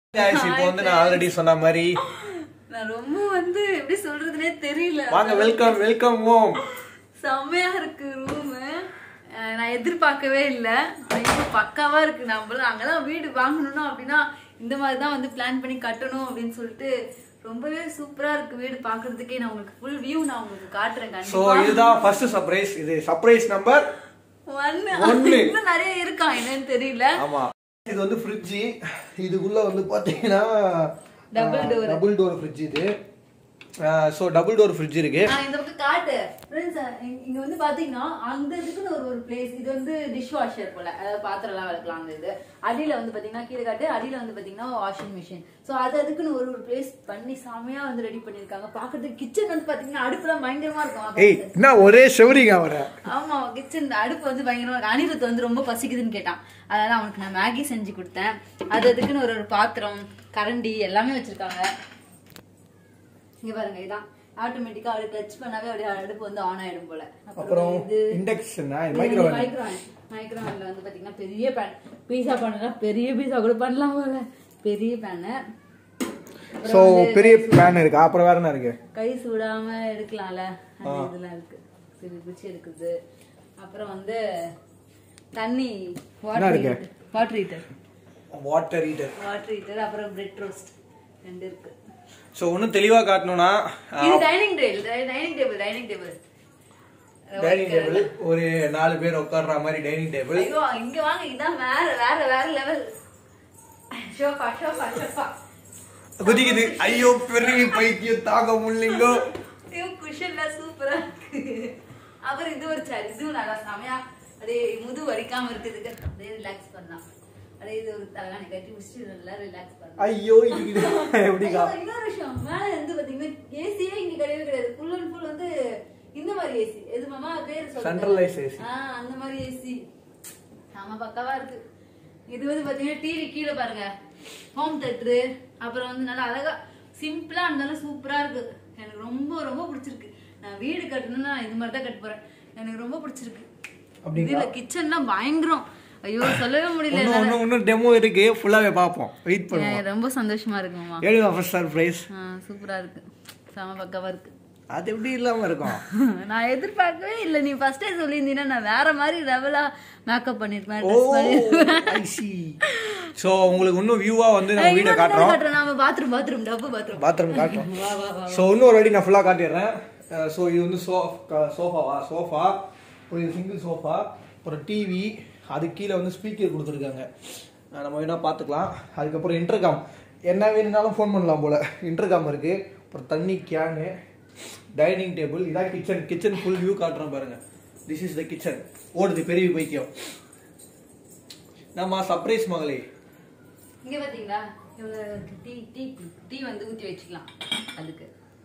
guys, இப்போ வந்து நான் ஆல்ரெடி சொன்ன மாதிரி நான் ரொம்ப வந்து எப்படி சொல்றதுனே தெரியல வாங்க வெல்கம் வெல்கம் ஹோம் செம்மையா இருக்கு ரூம் நான் எதிர்பார்க்கவே இல்லை ஐயோ பக்காவா இருக்கு நம்மளும் அங்கெல்லாம் வீடு வாங்கணும்னா அப்படின்னா இந்த மாதிரி தான் வந்து பிளான் பண்ணி கட்டணும் அப்படின்னு சொல்லிட்டு ரொம்பவே சூப்பரா இருக்கு வீடு பாக்குறதுக்கே நான் உங்களுக்கு ஃபுல் வியூ நான் உங்களுக்கு காட்டுறேன் சோ கண்டிப்பா இதுதான் ஃபர்ஸ்ட் சர்ப்ரைஸ் இது சர்ப்ரைஸ் நம்பர் ஒன்னு ஒண்ணு. இன்னும் நிறைய இருக்கா என்னன்னு தெரியல ஆமா இது வந்து ஃப்ரிட்ஜ் இதுக்குள்ள வந்து பாத்தீங்கன்னா Double door. Double door fridge இது சோ டபுள் டோர் ஃப்ரிட்ஜ் இருக்கு ஆ, இந்த பக்கம் காட்டு Friends, இங்க- இங்க வந்து பாத்தீங்கன்னா அந்த இதுக்குன்னு ஒரு ஒரு பிளேஸ் இது வந்து டிஷ் வாஷர் போல அதாவது பாத்திரம் எல்லாம் விளக்கலாம் அந்த இது அடியில வந்து பாத்தீங்கன்னா கீழே காட்டு அடியில வந்து பாத்தீங்கன்னா வாஷிங் மிஷின் சோ அது அதுக்குன்னு ஒரு ஒரு பிளேஸ் பண்ணி செமையா வந்து ரெடி பண்ணிருக்காங்க பாக்குறதுக்கு கிச்சன் வந்து பாத்தீங்கன்னா அடுப்புலாம் பயங்கரமா இருக்கும் ஏய் என்ன ஒரே செவரிங்க அவரை ஆமா கிச்சன் அடுப்பு வந்து பயங்கரமா இருக்கு அனிருத் வந்து ரொம்ப பசிக்குதுன்னு கேட்டான் அதனால அவனுக்கு நான் மேகி செஞ்சு கொடுத்தேன் அது அதுக்குன்னு ஒரு ஒரு பாத்திரம் கரண்டி எல்லாமே வச்சிருக்காங்க இங்க பாருங்க இதான் ஆட்டோமேட்டிக்கா அப்படியே டச் பண்ணாவே அப்படியே அடுப்பு வந்து ஆன் ஆயிடும் போல அப்புறம் இது இண்டக்ஷன் இது மைக்ரோவேவ் மைக்ரோவேவ் மைக்ரோவேவ்ல வந்து பாத்தீங்கன்னா பெரிய பேன் பீஸா பண்ணலாம் பெரிய பீஸா கூட பண்ணலாம் போல பெரிய பேனு சோ பெரிய பேன் இருக்கு அப்புறம் வேற என்ன இருக்கு கை சூடாம எடுக்கலாம்ல அந்த இதெல்லாம் இருக்கு சிறு குச்சி இருக்குது அப்புறம் வந்து தண்ணி வாட்டர் இருக்கு? Water heater water heater water heater அப்புறம் பிரெட் ரோஸ்ட் ரெண்டு இருக்கு சோ இன்னும் தெளிவா காட்டணும்னா இது dining table dining table dining table dining table ஒரு நாலு பேர் உட்கார்ற மாதிரி டைனிங் டேபிள் ஐயோ இங்க வாங்க இதான் வேற வேற வேற லெவல் ஷோஃபா ஷோஃபா ஷோஃபா குதிக்குது ஐயோ பெரிய பைத்தியம் தாங்க முடியலங்கோ ஐயோ குஷன்ல சூப்பரா இருக்கு அப்புறம் இது ஒரு சேர் இதுவும் நல்லா செமையா அப்படியே முது வலிக்காம இருக்கிறதுக்கு அப்படியே ரிலாக்ஸ் பண்ணலாம் அப்படியே இது ஒரு தலைகாணி கட்டி வச்சுட்டு நல்லா ரிலாக்ஸ் பண்ணலாம் ஐயோ இது எப்படிக்கா ஐயோ, இன்னொரு விஷயம் மேல வந்து பாத்தீங்கன்னா ஏசியே இங்க கிடையவே கிடையாது ஃபுல் அண்ட் ஃபுல் வந்து இந்த மாதிரி ஏசி எது மாமா பேர் சொல்லுங்க. Centralized AC. ஆ அந்த மாதிரி ஏசி ஆமா பக்காவா இருக்கு இது வந்து பாத்தீங்கன்னா டிவி கீழே பாருங்க ஹோம் தேட்டரு அப்புறம் வந்து நல்லா அழகா சிம்பிளா இருந்தாலும் சூப்பரா இருக்கு எனக்கு ரொம்ப ரொம்ப பிடிச்சிருக்கு நான் வீடு கட்டணும்னா இது மாதிரி தான் கட்ட போறேன் எனக்கு ரொம்ப பிடிச்சிருக்கு இதுல கிச்சன்லாம் பயங்கரம் ஐயோ சொல்லவே முடியல இன்னும் இன்னும் இன்னும் டெமோ இருக்கு ஃபுல்லாவே பார்ப்போம் வெயிட் பண்ணுவோம் எனக்கு ரொம்ப சந்தோஷமா இருக்குமா ஏழு ஃபர்ஸ்ட் சர்ப்ரைஸ் சூப்பரா இருக்கு செம பக்காவா இருக்கு அது எப்படி இல்லாம இருக்கும் நான் எதிர்பார்க்கவே இல்லை நீ ஃபர்ஸ்டே சொல்லியிருந்தீங்கன்னா நான் வேற மாதிரி லெவலா மேக்கப் பண்ணிருப்பேன் ஓ ட்ரெஸ் பண்ணிருப்பேன் ஐ சி சோ உங்களுக்கு இன்னும் வியூவா வந்து நம்ம வீடியோ காட்டுறோம் காட்டுறேன் நாம bathroom bathroom tub bathroom bathroom காட்டுறோம் வா வா வா ஸோ இன்னொரு வாட்டி நான் ஃபுல்லாக காட்டிடுறேன் ஸோ இது வந்து சோ சோஃபாவா சோஃபா ஒரு சிங்கிள் சோஃபா அப்புறம் டிவி அது கீழே வந்து ஸ்பீக்கர் கொடுத்துருக்காங்க அஹ் நம்ம வேணால் பார்த்துக்கலாம் அதுக்கப்புறம் இன்டர்காம் என்ன வேணும்னாலும் ஃபோன் பண்ணலாம் போல் இன்டர்காம் இருக்குது அப்புறம் தண்ணி கேனு டைனிங் டேபிள் இதான் கிச்சன் கிச்சன் ஃபுல் வியூ காட்டுறேன் பாருங்க திஸ் இஸ் த கிச்சன் ஓடுது பெரிய பைத்தியம் நம்ம சர்ப்ரைஸ் மகளே இங்க பாத்தீங்களா இவங்க டீ டீ டீ வந்து ஊத்தி வச்சுக்கலாம் அதுக்கு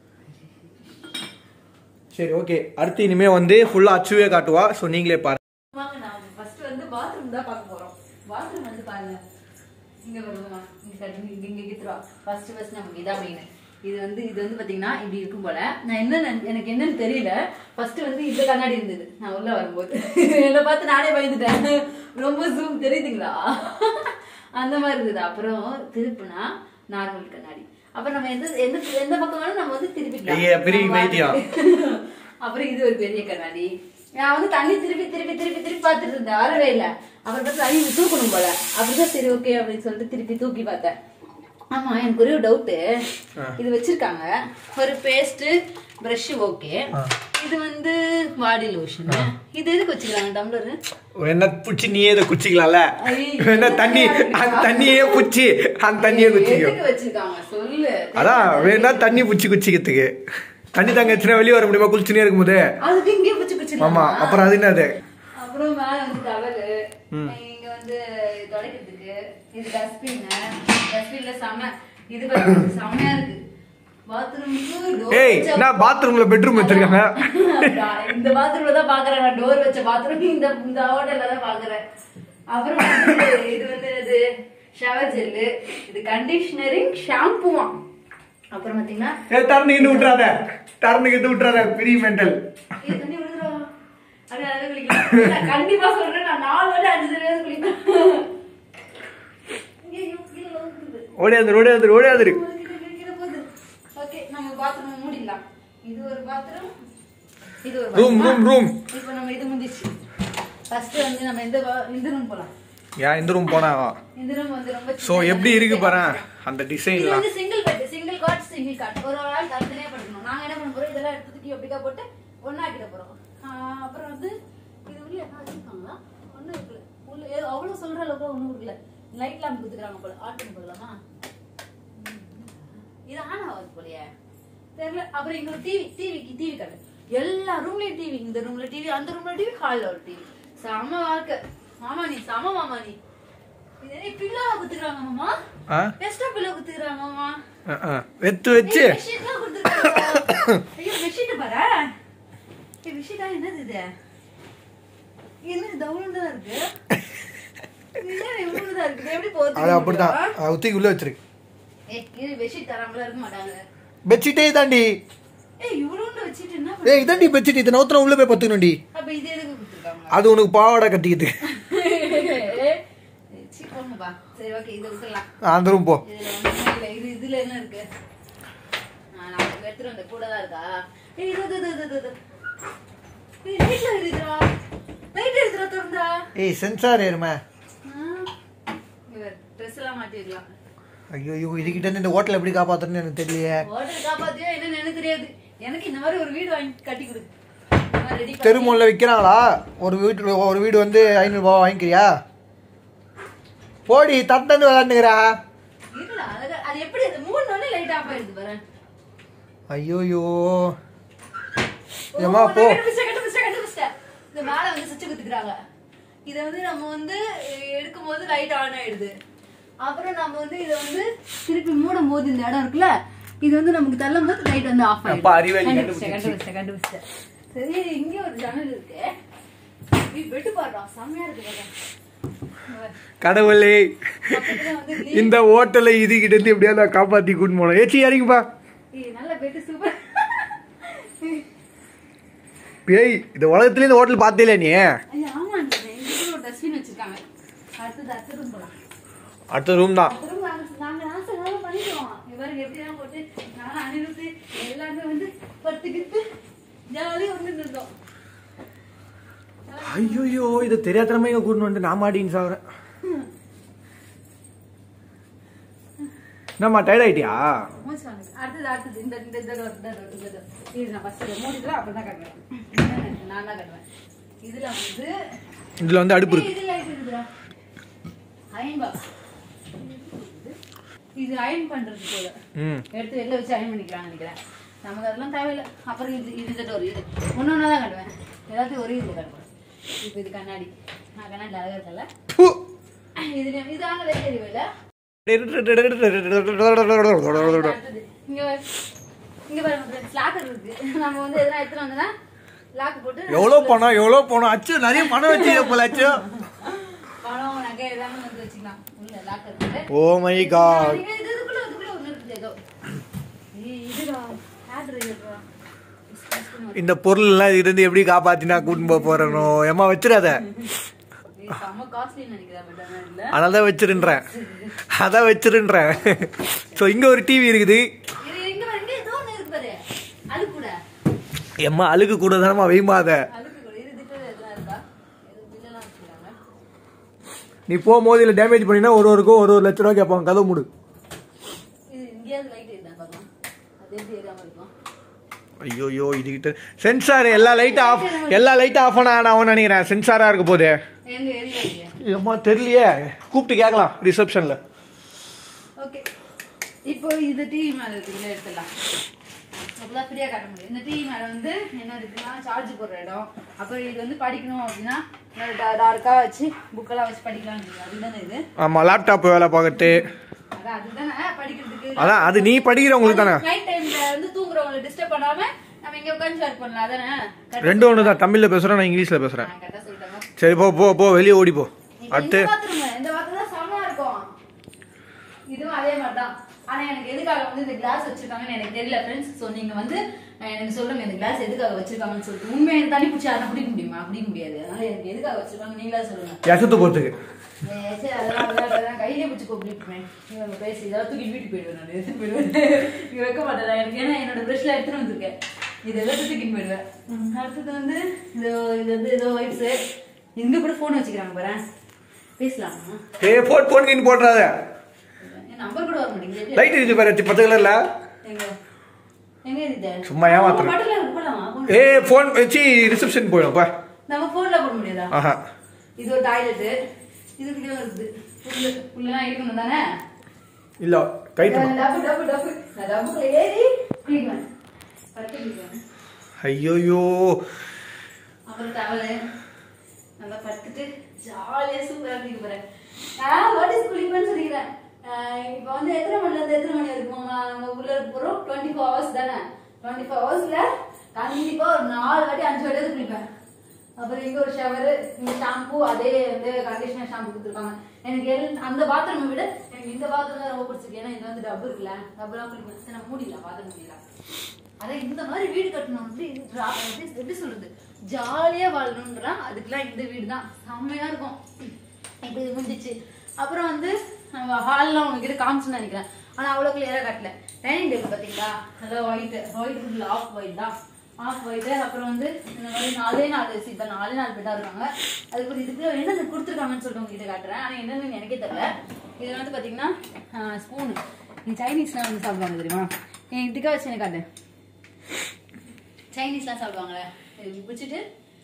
சரி ஓகே அடுத்து இனிமே வந்து ஃபுல்லாக அச்சுவே காட்டுவா ஸோ நீங்களே பாருங்க வாங்க நான் ஃபர்ஸ்ட் வந்து பாத்ரூம் தான் பார்க்க போறோம் பாத்ரூம் வந்து பாருங்க இங்க வருமா இங்க கட்டி இங்க இங்க கித்துருவா ஃபர்ஸ்ட் ஃபர்ஸ்ட் நமக்கு இதான் மெயின் இது வந்து இது வந்து பாத்தீங்கன்னா இப்படி இருக்கும் போல நான் என்ன நினை- எனக்கு என்னன்னு தெரியல ஃபர்ஸ்ட் வந்து இந்த கண்ணாடி இருந்தது நான் உள்ள வரும்போது என்னை பார்த்து நானே பயந்துட்டேன் ரொம்ப ஜூம் தெரியுதுங்களா அந்த மாதிரி இருந்தது அப்புறம் திருப்புனா நார்மல் கண்ணாடி அப்புறம் நம்ம எந்த எந்த எந்த பக்கம் வேணாலும் நம்ம வந்து ஐயா, பெரிய திருப்பிக்கலாம் வைத்தியம். அப்புறம் இது ஒரு பெரிய கண்ணாடி நான் வந்து தண்ணி திருப்பி திருப்பி திருப்பி திருப்பி பார்த்துட்டு இருந்தேன் வரவே இல்லை அப்புறம் பார்த்து தண்ணி தூக்கணும் போல அப்படிதான் சரி ஓகே அப்படின்னு சொல்லிட்டு திருப்பி தூக்கி பார்த்தேன் ஆமா எனக்கு ஒரே ஒரு டவுட்டு இது வச்சிருக்காங்க ஒரு பேஸ்ட் பிரஷ் ஓகே இது வந்து பாடி லோஷன் இது எதுக்கு வச்சுக்கிறாங்க டம்ளர் என்ன புடிச்சு நீயே இதை குச்சிக்கலாம்ல ஐயோ, என்ன தண்ணி அந்த தண்ணியே புச்சி அந்த தண்ணியே குச்சிக்கும் எதுக்கு வச்சிருக்காங்க சொல்லு அதான் வேணா தண்ணி புச்சி குச்சிக்கிறதுக்கு தண்ணி தாங்க எத்தனை வெளியே வர முடியுமா குளிச்சுனே இருக்கும்போது அதுக்கு இங்கே வச்சு குச்சிருக்காங்க ஆமா அப்புறம் அது என்னது அப்புறம் மேல வந்து டவலு இங்க வந்து துடைக்கிறதுக்கு இது டஸ்ட்பின் டஸ்ட்பின்ல செம இது பாருங்க செமையா இருக்கு பாத்ரூமுக்கு ஏய் என்ன பாத்ரூம்ல பெட்ரூம் வச்சிருக்காங்க இந்த பாத்ரூம்ல தான் பாக்குறேன் நான் டோர் வச்ச பாத்ரூம் இந்த இந்த ஹோட்டல்ல தான் பாக்குறேன் அப்புறம் வந்து இது வந்து இது ஷவர் ஜெல்லு இது கண்டிஷனரிங் ஷாம்புவாம் அப்புறம் பாத்தீங்கன்னா ஏ டர்னுக்கு விட்டுறாத டர்னுக்கு விட்டுறாத பெரிய மென்டல் இது தண்ணி விழுதுடா. அப்படியே அழகா குளிக்கலாம். நான் கண்டிப்பா சொல்றேன் நான் நாலு வாட்டி அஞ்சு தடவை குளிப்பேன் ஐயையோ, கீழே விழுந்துருது. ஓடியாந்துரு ஓடியாந்துரு ஓடியாந்துரு ஓகே நம்ம பாத்ரூம் மூடிடலாம் இது ஒரு பாத்ரூம் இது ஒரு ரூம் bathroom. ரூம் ரூம் இப்போ நம்ம இது முடிஞ்சிச்சு ஃபர்ஸ்ட் வந்து நம்ம இந்த ba- இந்த ரூம் போலாம் ஏன் இந்த ரூம் போனா இந்த ரூம் வந்து ரொம்ப ஸோ எப்படி இருக்கு பாரு அந்த இது டிசைன்லாம் வந்து single bed single cot single cot ஒரு ஒரு ஆள் தனித்தனியா படுக்கணும் நாங்க என்ன பண்ண போறோம் இதெல்லாம் எடுத்து தூக்கி ஒப்பிக்கா போட்டு ஒண்ணா கிட்ட போறோம் ஆஹ் அப்புறம் வந்து இது உள்ள என்ன வச்சிருக்காங்களா ஒண்ணும் இருக்குல்ல உள்ள ஏதோ அவ்வளவு சொல்ற அளவுக்கு ஒண்ணும் இருக்குல்ல லைட் லாம்ப் குத்துக்கிறாங்க போல ஆன் பண்ணி போடலாமா இது ஆன் ஆகாது போலயே தெரியல அப்புறம் இங்க ஒரு டிவி டிவிக்கு டிவி கடை எல்லா ரூம்லயும் டிவி இந்த ரூம்ல டிவி அந்த ரூம்ல டிவி ஹால்ல ஒரு டிவி செம வாழ்க்கை மாமா நீ செம மாமா நீ இது என்ன பில்லோ குத்துக்கிறாங்க மாமா ஆ பெஸ்டா பில்லோ குத்துக்கிறாங்க மாமா ஆ, ஆ. வெத்து வச்சு ஏய், bedsheetலாம் கொடுத்திருக்காங்க. ஐயோ, bedsheet பாரேன். ஏய், bedsheet ஆ, என்னது இது? என்னது தவுளுண்டா இருக்கு? இது என்ன இவ்வளவுதான் இருக்கு? இது எப்படி போகுது? அது அப்படிதான் உத்திக்கு உள்ள வச்சிருக்கு ஏய், இது bedsheet தராமலாம் இருக்க மாட்டாங்க. பெட்ஷீட்டே தாண்டி ஏய், இவ்வளவுண்டு வச்சுட்டு என்ன ஏய் இதாண்டி பெட்ஷீட் இதை நவுத்திர உள்ள போய் பத்துக்கணும்டி பண்ண- அப்ப இது எதுக்கு கொடுத்திருக்காங்க? அது உனக்கு பாவாடை கட்டிக்கிட்டு ஏய், சீ, போங்கப்பா. சரி, okay, இதை விட்டுறலாம். அந்த ரூம் போ இதுல ஒண்ணுமே இல்ல. இது இதுல என்ன இருக்கு ஆ, நான் இப்ப எடுத்துட்டு வந்த கூட தான் இருக்கா ஏய், இது இது இது இது இது ஏய், light ல எரியுதுடா. light எரியுதுடா, திறந்தா. ஏய் சென்சார் ஏறுமா ஆ, இவர் dress எல்லாம் மாட்டி வைக்கலாம். ஐயோ இதுகிட்ட இருந்து இந்த ஹோட்டல் எப்படி காப்பாத்துறதுன்னு எனக்கு தெரியலையே hotel காப்பாத்தியோ என்னன்னு எனக்கு தெரியாது எனக்கு இந்த மாதிரி ஒரு வீடு வாங்கி கட்டி கொடு இந்த மாதிரி ready பண்ணி- தெருமுல்ல விற்கிறாங்களா ஒரு வீட்டு ஒரு வீடு வந்து ஐநூறுபா வாங்கிக்கிறியா போடி தந்து விளாண்டுக்கிறா இருடா, அது- அது எப்படி அது மூணுனோடனே light off ஆயிடுது பாரு. ஐயோயோ ஓ, ஏம்மா நான் போ கண்டுபிடிச்சிட்டேன், கண்டுபிடிச்சிட்டேன், கண்டுபிடிச்சிட்டேன். இந்த மேல வந்து சுவிட்ச் குத்துக்கிறாங்க இத வந்து நம்ம வந்து எடுக்கும் போது லைட் ஆன் ஆயிடுது அப்புறம் நம்ம வந்து இத வந்து திருப்பி மூடும் போது இந்த இடம் இருக்குல்ல இது வந்து நமக்கு தள்ளும் போது லைட் வந்து ஆஃப் அப்பா, அறிவாளி கண்டுபிடிச்சேன் கண்டுபிடிச்சேன் கண்டுபிடிச்சேன் சரி இங்க ஒரு ஜன்னல் இருக்கு நீ பெட்டு பாடுறா செம்மையா இருக்கு பாரு. கடவுளே பக்கத்துல வந்து leaf. இந்த ஹோட்டலை இதுகிட்ட இருந்து எப்படியாவது நான் காப்பாத்தி கூட்டு போனோம் ஏச்சி இறங்கிப்பா ஏய், நல்ல பெட்டு சூப்பர் பேய் இந்த உலகத்துல இந்த ஹோட்டல் பார்த்தே நீ ஐயா ஆமா இந்த இங்க ஒரு டஸ்ட்பின் வச்சிருக்காங்க அடுத்தது அடுத்தது போலாம் அடுத்த ரூம் தான் அப்புறம் நாங்க- நாங்க ஆசைனாலும் பண்ணிடுவோம். இங்க பாருங்க எப்படிலாம் போட்டு நானும் அனிருத்து எல்லாருமே வந்து படுத்துக்கிட்டு ஜாலியா வந்துட்டு இருந்தோம். ஐயோ இதை தெரியாதனமே இங்க கூட்டு வந்து நான் மாட்டின்னு சாகுறேன் என்னம்மா டயர்ட் ஆயிட்டியா மூச்சு வாங்குது. அடுத்தது அடுத்தது இந்த இந்த இந்த door, இந்த door, இந்த door. இது நான் first இதை மூடிடுறேன், அப்புறம் தான் கட்டுவேன். நான் தான் கட்டுவேன். இதுல வந்து இதுல வந்து அடுப்பு ஏய், இருக்கு இதுல light இருக்குதுடா. Iron box. இது அயன் பண்றது போல ம் எடுத்து வெளில வச்சு அயன் பண்ணிக்கிறாங்க நினைக்கிறேன் நமக்கு அதெல்லாம் தேவையில்லை அப்புறம் இது இது இந்த ஒரு இது ஒன்று ஒன்றா தான் கட்டுவேன் எல்லாத்தையும் ஒரே இது கட்டுவேன் இப்போ இது கண்ணாடி நான் கண்ணாடி அழகா இருக்கல பு. இது இது அங்கே வெளியே இல்லை இங்க பாரு. இங்க பாருங்க ஸ்லாக்கர் இருக்கு நம்ம வந்து எதனா எடுத்துட்டு வந்தோம்னா லாக் போட்டு எவ்வளவு பணம் எவ்வளவு பணம் அச்சு நிறைய பணம் வச்சு போல அச்சு பணம் நகை எல்லாமே வந்து வச்சுக்கலாம் உள்ள லாக்கர் இருக்கு ஓ மை காட் இது இதுக்குள்ள இதுக்குள்ள ஒண்ணு இருக்குது ஏதோ ஏய், இதுடா ஹேர் ட்ரையர்டா இந்த பொருள் எல்லாம் இருந்து எப்படி காப்பாத்தினா கூட்டின்னு போக போறனோ ஏமா வச்சிடாத செம்ம காஸ்ட்லி நினைக்கிறேன் பட் ஆனா இல்ல அதனால தான் வச்சிருன்றேன் அதான் வச்சிருன்றேன் ஸோ இங்க ஒரு டிவி இருக்குது இது இங்க பாரு, இங்க ஏதோ ஒண்ணு இருக்கு பாரு அது கூட எம்மா அழுக்கு கூட தானம்மா வெய்மாத அதுக்கு கூட இது திட்டு எதுனா இருக்கா எது பில்லெல்லாம் வச்சுக்கிறாங்க நீ போகும்போது இல்லை டேமேஜ் பண்ணினா ஒரு ஒருக்கும் ஒரு ஒரு லட்ச ரூபா கேட்பாங்க கதவு மூடு இது இங்கேயாவது லைட் இருந்தா பார்க்கலாம் அது எப்படி எரியாம இருக்கும் ஐயோயோ இதுகிட்ட சென்சார் எல்லா லைட்டும் ஆஃப் எல்லா லைட்டும் ஆஃப் பண்ண நான் நினைக்கிறேன் சென்சாரா இருக்க போதே எங்க எரியாது ஏம்மா தெரியலையே கூப்பிட்டு கேட்கலாம் ரிசப்ஷன்ல ஓகே இப்போ இது டிவி மேல இருக்குதுல எடுத்துடலாம் அப்பதான் ஃப்ரீயா காட்ட முடியும் இந்த டிவி மேல வந்து என்ன இருக்குன்னா சார்ஜ் போடுற இடம் அப்புறம் இது வந்து படிக்கணும் அப்படின்னா டார்க்கா வச்சு புக்கெல்லாம் வச்சு படிக்கலாம் அதுதானே இது ஆமா லேப்டாப் வேலை பார்க்கறது அதான் அதுதானே படிக்கிறதுக்கு அதான் அது நீ படிக்கிறவங்களுக்கு தானே நைட் டைம்ல வந்து தூங்குறவங்களை டிஸ்டர்ப் பண்ணாம நம்ம இங்க உட்காந்து ஷேர் பண்ணலாம் அதானே ரெண்டும் ஒன்று தான் தமிழ்ல பேசுறேன் நான் இங்கிலீஷ்ல பேசுறேன் நான் கரெக்டா சொல்லிட்டேன் சரி போ போ போ வெளியே ஓடி போ இப்ப அடுத்து இந்த பாத்ரூம் இந்த பாத்ரூம் தான் செமையா இருக்கும் இதுவும் அதே மாதிரி தான் ஆனா எனக்கு எதுக்காக வந்து இந்த கிளாஸ் வச்சிருக்காங்கன்னு எனக்கு தெரியல ஃப்ரெண்ட்ஸ் சோ நீங்க வந்து அஹ், எனக்கு சொல்லுங்க இந்த கிளாஸ் எதுக்காக வச்சிருக்காங்கன்னு சொல்லிட்டு உண்மையை தண்ணி பிடிச்சி யாரும் பிடிக்க முடியுமா பிடிக்க முடியாது அதனால எனக்கு எதுக்காக வச்சிருக்காங்க நீங்களா சொல்லுங்க எசத்து போறதுக்கு ஏய், சரி, அதெல்லாம் விளையாடுறதெல்லாம் கையிலே பிடிச்சி கொப்பிட்டுப்பேன் இவங்க பேசி இதெல்லாம் தூக்கி வீட்டுக்கு போயிடுவேன் நான் எடுத்து போயிடுவேன் இங்க வைக்க மாட்டேன் எனக்கு ஏன்னா என்னோட ப்ரெஷ்ல எடுத்துட்டு வந்திருக்கேன் இது எல்லாம் தூக்கிட்டு போயிடுவேன் ம், அடுத்தது வந்து இது இது வந்து ஏதோ ஒய்ஃப்ஸு இங்க கூட ஃபோன் வச்சுக்கிறாங்க பாரு பேசலாமா ஏ போன் போன் கின் போடுறாத என் நம்பர் கூட வர மாட்டேங்குது லைட் இருக்கு பாரு பச்சை கலர்ல எங்க எங்க இது சும்மா ஏமாத்துறேன். மட்டும் இருக்கு போலாமா phone? ஏ போன் வச்சு ரிசப்ஷன் போயிடும் பா நம்ம போன்ல போட முடியாதா ஆஹா இது ஒரு டாய்லெட் இது கிட்ட இருக்குது உள்ள உள்ளலாம் இருக்கணும் தானே இல்ல கைட்டு டப்பு டப்பு டப்பு நான் டப்புல ஏறி குளிக்குவேன் படுத்து குளிக்குவேன் ஐயோயோ அப்புறம் டவலு நல்லா படுத்துட்டு ஜாலியா சூப்பரா குளிக்க போறேன் நான் வாட் இஸ் குளிப்பேன்னு சொல்லிக்கிறேன் இப்போ வந்து எத்தனை மணில இருந்து எத்தனை மணி வரைக்கும் நம்ம உள்ள இருக்க போறோம் டுவெண்ட்டி ஃபோர் ஹவர்ஸ் தானே டுவெண்ட்டி ஃபோர் ஹவர்ஸ்ல கண்டிப்பா ஒரு நாலு வாட்டி அஞ்சு வாட்டியாவது குளிப்பேன் அப்புறம் இங்க ஒரு ஷவர் இங்க ஷாம்பு அதே வந்து கண்டிஷனர் ஷாம்பு கொடுத்துருக்காங்க எனக்கு எல் அந்த பாத்ரூமை விட எனக்கு இந்த பாத்ரூம் தான் ரொம்ப பிடிச்சிருக்கு ஏன்னா இது வந்து டப்பு இருக்குல்ல டப்புலாம் குளிப்பேன் சரி, நான் மூடிடலாம் பாத்ரூம் மூடிடலாம் அதான் இந்த மாதிரி வீடு கட்டணும் வந்து இது ரா- எப்படி எப்படி சொல்றது ஜாலியா வாழணும்ன்றா அதுக்கெல்லாம் இந்த வீடு தான் செம்மையா இருக்கும் இப்போ இது முடிஞ்சிச்சு அப்புறம் வந்து ஹால்லாம் உங்ககிட்ட காமிச்சுன்னு நினைக்கிறேன் ஆனா அவ்வளோ கிளியரா காட்டல டைனிங் டேபிள் பாத்தீங்களா நல்லா white white full off white தான் ஆஃப் ஒயிட் அப்புறம் வந்து இந்த மாதிரி நாலே நாலு சீட் தான் நாலே நாலு பேர் தான் இருக்காங்க அதுக்கு இதுக்குள்ள என்னென்ன கொடுத்துருக்காங்கன்னு சொல்லிட்டு உங்ககிட்ட காட்டுறேன் ஆனா என்னன்னு எனக்கே தெரியல இது வந்து பாத்தீங்கன்னா ஸ்பூனு நீ சைனீஸ்லாம் வந்து சாப்பிடுவாங்க தெரியுமா என் இதுக்காக வச்சு எனக்கு காட்டு சைனீஸ்லாம் சாப்பிடுவாங்கல்ல இது பிடிச்சிட்டு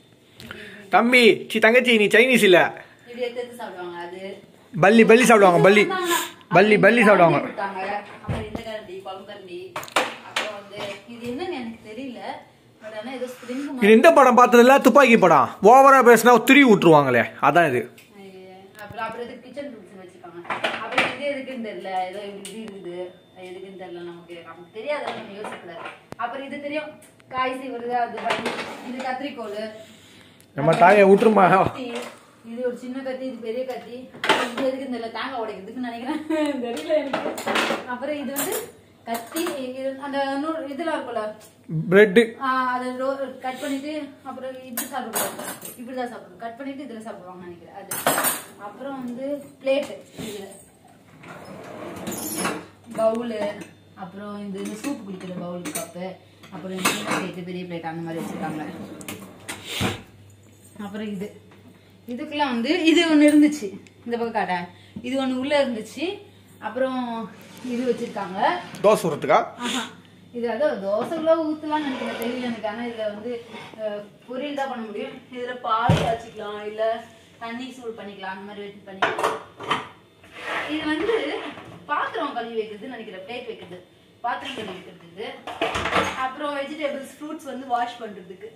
தம்பி சி தங்கச்சி நீ சைனீஸ் இல்ல இப்படி எடுத்து எடுத்து சாப்பிடுவாங்க அது பல்லி பல்லி சாப்பிடுவாங்க பல்லி பல்லி பல்லி சாப்பிடுவாங்க கொடுத்தாங்க அப்புறம் இந்த கரண்டி குழம்பு கரண்டி அப்புறம் வந்து இது என்னன்னு எனக்கு தெரியல பட் ஆனா ஏதோ ஸ்ப்ரிங் இது எந்த படம் பார்த்ததுல துப்பாக்கி படம் ஓவரா பேசினா துருவி விட்டுருவாங்களே அதான் இது அப்புறம் அப்புறம் இது கிச்சன் ரூம்ஸ் வச்சிருக்காங்க அப்புறம் இது எதுக்குன்னு தெரியல ஏதோ இப்படி இப்படி இருக்குது அது எதுக்குன்னு தெரியல நமக்கு நமக்கு தெரியாத நம்ம யோசிக்கக்கூடாது அப்புறம் இது தெரியும் காய் செய்வது அது பண்ணி இது கத்திரிக்கோல் நம்ம தாயை விட்டுருமா கத்தி இது ஒரு சின்ன கத்தி இது பெரிய கத்தி இது எதுக்கு இந்த தேங்காய் உடைக்கிறதுக்கு நினைக்கிறேன் தெரியல எனக்கு அப்புறம் இது வந்து கத்தி இது அந்த நூறு இதெல்லாம் இருக்கும்ல பிரெட்டு ஆஹ் அதை ரோ கட் பண்ணிட்டு அப்புறம் இப்படி சாப்பிடுவாங்க இப்படிதான் சாப்பிடுவோம் கட் பண்ணிட்டு இதுல சாப்பிடுவாங்க நினைக்கிறேன் அது அப்புறம் வந்து பிளேட் இதுல பவுலு அப்புறம் இந்த சூப் குடிக்கிற பவுல் கப்பு அப்புறம் இந்த சின்ன பிளேட்டு பெரிய பிளேட் அந்த மாதிரி வச்சிருக்காங்க அப்புறம் இது இதுக்கெல்லாம் வந்து இது ஒன்று இருந்துச்சு இந்த பக்கம் காட்ட இது ஒன்று உள்ள இருந்துச்சு அப்புறம் இது வச்சிருக்காங்க தோசை விடுறதுக்கா ஆஹா. இது அதான் தோசைக்குள்ள ஊத்தலாம்னு நினைக்கிறேன் தெரியல எனக்கு ஆனா இதுல வந்து அஹ், பொரியல் தான் பண்ண முடியும் இதுல பால் காய்ச்சிக்கலாம் இல்ல தண்ணி சூடு பண்ணிக்கலாம் அந்த மாதிரி வச்சு பண்ணிக்கலாம் இது வந்து பாத்திரம் கழுவி வைக்கிறது நினைக்கிறேன் பிளேட் வைக்கிறது பாத்திரம் கழுவி வைக்கிறது இது அப்புறம் வெஜிடபிள்ஸ் ஃப்ரூட்ஸ் வந்து வாஷ் பண்றதுக்கு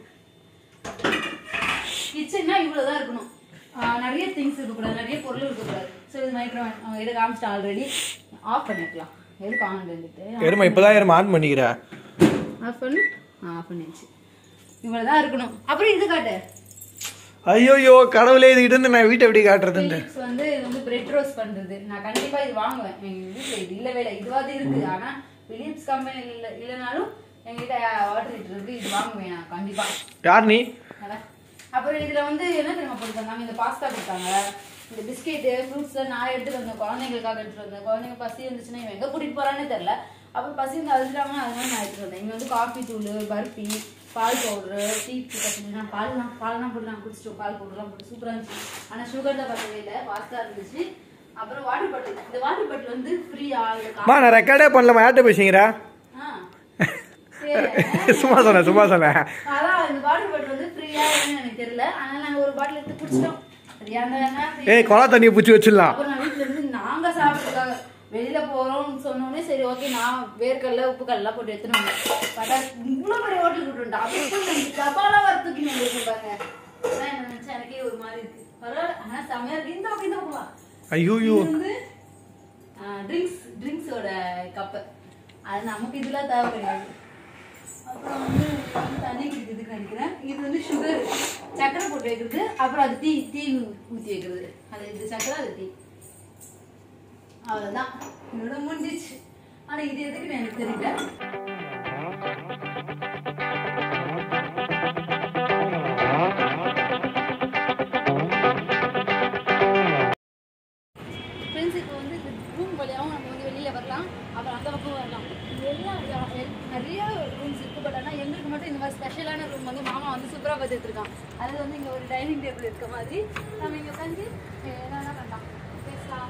கிச்சன்னா இவ்வளவுதான் இருக்கணும் ஆஹ் நிறைய திங்ஸ் இருக்கக்கூடாது நிறைய பொருள் இருக்கக்கூடாது ஸோ இது மைக்ரோ இதை காமிச்சிட்டு ஆல்ரெடி ஆஃப் பண்ணிக்கலாம் எதுக்கு ஆன் பண்ணிட்டு எருமை இப்பதான் எருமை ஆன் பண்ணிக்கிற ஆஃப் பண்ணு ஆஃப் பண்ணிடுச்சு இவ்வளவுதான் இருக்கணும் அப்புறம் இது காட்டு ஐயோயோ கடவுளே இதுகிட்ட இருந்து நான் வீட்டை எப்படி காட்டுறதுன்னு Philips வந்து இது வந்து பிரெட் ரோஸ்ட் பண்றது நான் கண்டிப்பா இது வாங்குவேன் எங்க வீட்டுல இது இல்லவே இல்லை இதுவாது இருக்கு ஆனா பிலிப்ஸ் கம்பெனி இல்ல இல்லைனாலும் எங்ககிட்ட வாட்டர் ஹீட்டர் இருக்கு இது வாங்குவேன் நான் கண்டிப்பா யார் நீ அதான். அப்புறம் இதுல வந்து என்ன தெரியுமா போட்டுருக்காங்க இந்த பாஸ்தா கொடுத்தாங்க இந்த பிஸ்கெட்டு ஃப்ரூட்ஸ்ல நான் எடுத்துட்டு வந்தேன் குழந்தைங்களுக்காக எடுத்துட்டு வந்தேன் குழந்தைங்க பசி இருந்துச்சுன்னா இவன் எங்க கூட்டிட்டு போறான்னு தெரியல அப்புறம் பசி வந்து அழுதுட்டாங்க அதனால நான் எடுத்துட்டு வந்தேன் இங்க வந்து காஃபி தூள் பர்பி பால் பவுடரு டீ கட்டினா பால்லாம் பால்லாம் போட்டு நான் குடிச்சிட்டோம் பால் பவுடர்லாம் போட்டு சூப்பரா இருந்துச்சு ஆனா சுகர் தான் பார்த்தவே இல்லை பாஸ்தா இருந்துச்சு அப்புறம் வாட்டர் பாட்டில் இந்த வாட்டர் பாட்டில் வந்து ஃப்ரீயா அம்மா நான் ரெக்கார்டே பண்ணலமா யார்கிட்ட பேசுங்கிறா ஆ சரி சும்மா சொன்னேன் சும்மா சொன்னேன் அதான் இந்த பாட்டில் பாட்டில் வந்து ஃப்ரீயா என்னன்னு எனக்கு தெரியல அதனால நாங்க ஒரு பாட்டில் எடுத்து குடிச்சிட்டோம் அது ஏன்டா என்ன ஏய் கொலா தண்ணியை பிடிச்சி வச்சிடலாம் அப்புறம் நான் வீட்ல இருந்து நாங்க சாப்பிட்டுருக்காங்க வெளியில போறோம்னு சொன்னோடனே சரி ஓகே நான் வேர்க்கடல உப்பு கடலாம் போட்டு எடுத்துட்டு வந்தேன் பார்த்தா இவ்வளவு பெரிய ஹோட்டல் கூட்டு அப்புறம் டபாலாம் வர தூக்கி நின்று பாருங்க அதான் என்ன நினைச்சேன் எனக்கே ஒரு மாதிரி இருக்கு பரவாயில்ல ஆனா செமையா இருக்கு இந்த பக்கம் இந்த பக்கம் வா. ஐயோயோ இது வந்து ட்ரிங்க்ஸ் ட்ரிங்க்ஸோட கப்பு அது நமக்கு இதெல்லாம் தேவை கிடையாது அப்புறம் வந்து தண்ணி குடிக்கிறதுக்கு நினைக்கிறேன் இது வந்து சுகர் சக்கரை போட்டு வைக்கிறது அப்புறம் அது டீ டீ ஊற்றி வைக்கிறது அது இது சக்கரை அது டீ அவ்வளோதான் இதோட முடிஞ்சிச்சு ஆனால் இது எதுக்குன்னு எனக்கு தெரியல வரலாம் அப்புறம் அந்த பக்கம் வரலாம் இது எல்லாம் யா- எல்- நிறைய ரூம்ஸ் இருக்கு பட் ஆனால் எங்களுக்கு மட்டும் இந்த மாதிரி ஸ்பெஷலான ரூம் வந்து மாமா வந்து சூப்பராக பார்த்து எடுத்துருக்கான் அதாவது வந்து இங்கே ஒரு டைனிங் டேபிள் இருக்க மாதிரி நம்ம இங்கே உட்காந்து என்ன பண்ணலாம் பேசலாம்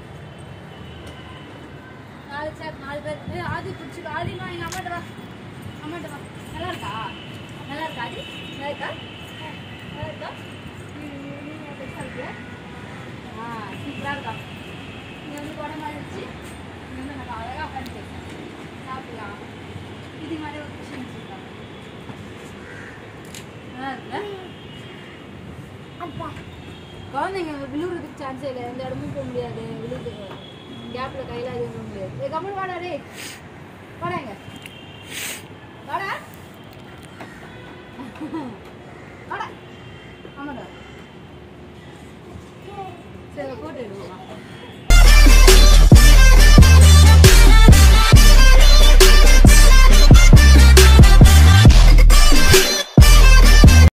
நாலு சேர் நாலு பேர் ஏய், ஆதி பிடிச்சிக்கோ ஆதிமா எங்கள் அம்மாட்ட வா அம்மாட்ட வா நல்லா இருக்கா நல்லா இருக்கா ஆதி நல்லா இருக்கா நல்லா இருக்கா நீ நீ நீ பெருசாக இருக்கியா ஆ சூப்பராக இருக்கா இங்கே வந்து குடம் மாதிரி வச்சு இங்கே வந்து நம்ம அழகாக உட்காந்து பேசலாம் சாப்பிடலாம் இது மாதிரி ஒரு கிச்சன் வச்சுருக்காங்க நல்லா இருக்குல்ல அப்பா குழந்தைங்க விழுவுறதுக்கு சான்ஸே இல்லை எந்த இடமும் போக முடியாது விழுவுறதுக்கு கேப்பில் கையில் அது போக முடியாது ஏ கம்மல் வாடா டே வாடா இங்க வாடா